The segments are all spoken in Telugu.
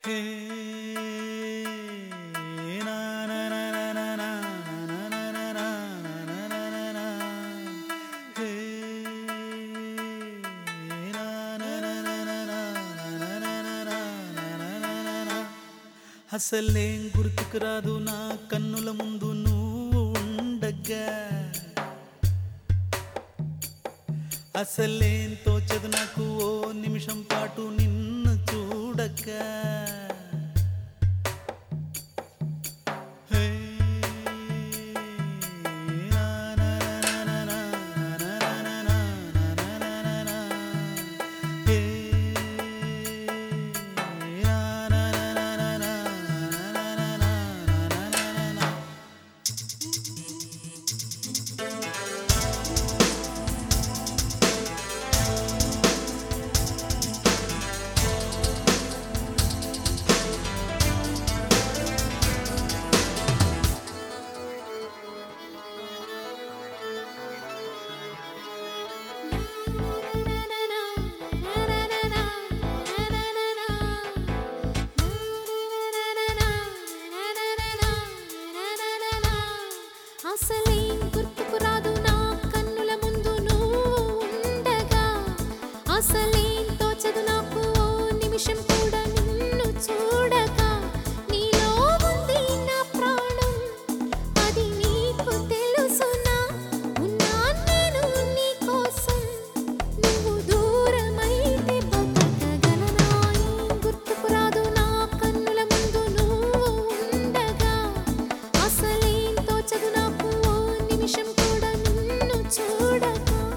హే నా నా నా నా నా నా నా నా నా నా నా నా నా నా. హే నా నా నా నా నా నా నా నా నా నా నా నా నా నా. అసలేం గుర్తుకు రాదు నా కన్నుల ముందు నువ్వు ఉండగా అసలేం తోచదు నాకు ఓ నిమిషం పాటు నిన్ను చూడక హే, నా, నా, నా, నా, నా, నా, నా, నా, నా, నా, నా, నా, నా. హే, నా, నా, నా, నా, నా, నా, నా, నా, నా, నా, నా, నా, నా. అసలేం గుర్తుకు రాదు నా కన్నుల ముందు నువ్వు ఉండగా అసలేం తోచదు నాకు ఓ నిమిషం కూడా నిన్ను చూడక నీలో ఉంది నా ప్రాణం అది నీకు తెలుసునా ఉన్నా నేను నీ కోసం నువ్వు దూరమైతే బతకగలనా ఏం గుర్తుకు రాదు నా కన్నుల ముందు నువ్వు ఉండగా అసలేం తోచదు నాకు ఓ నిమిషం కూడా నిన్ను చూడక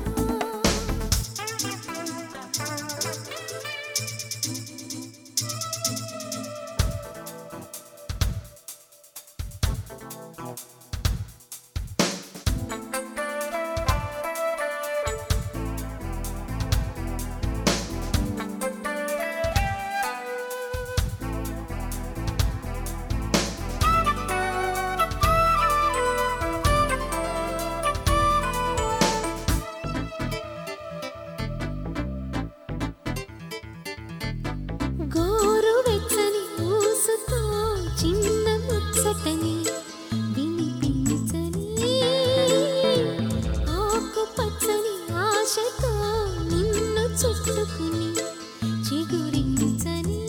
గోరువెచ్చని ఊసుతో చిన్న ముచ్చటని వినిపించని ఆకుపచ్చని ఆశతో నిన్ను చుట్టుకుని చిగురించని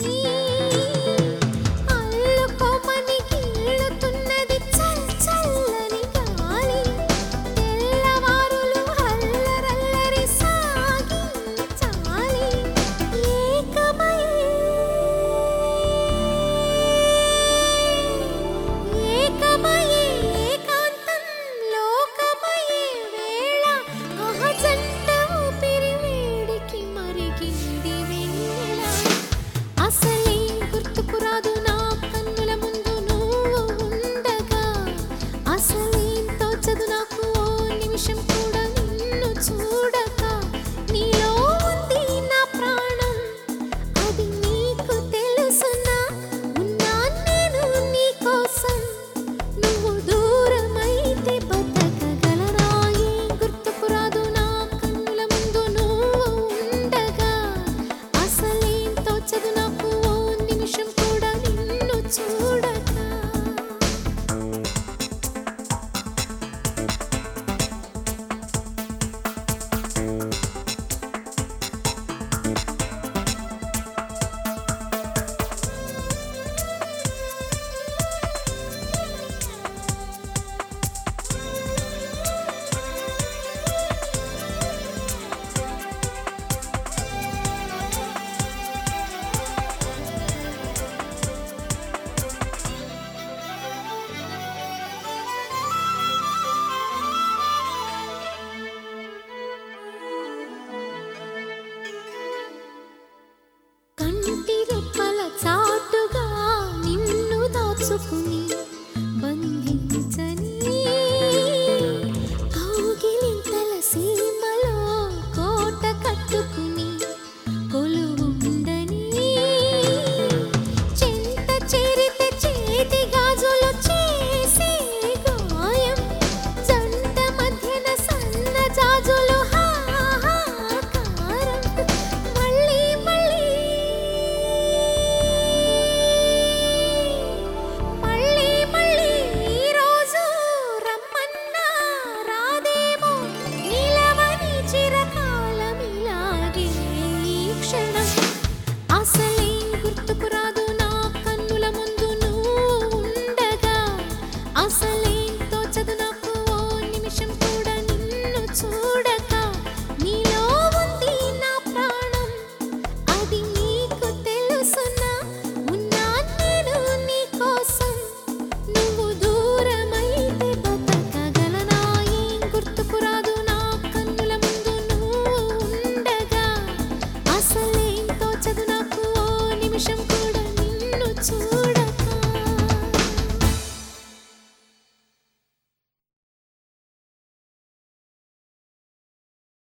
అల్లుకోమని కీళ్ళుతున్నది చల్ చల్లని గాలి తెల్లవారులు అల్లరల్లరి సాగించాలి ఏకమయే ఏకాంతం లోకమయే వేళ ఆహ జంట ఊపిరి వేడికి మరిగింది వేళ అసలేం గుర్తుకు రాదు నా కన్నుల ముందు నువ్వు ఉండగా అసలేం తోచదు నాకు ఓ నిమిషం కూడా నిన్ను చూడక నీలో ఉంది నా ప్రాణం అది నీకు తెలుసునా ఉన్నా నేను నీ కోసం నువ్వు దూరమైతే బతకగలరా ఏం గుర్తుకు రాదు నా కన్నుల ముందు నువ్వు ఉండగా అసలేం తోచదు నాకు ఓ నిమిషం కూడా నిన్ను చూ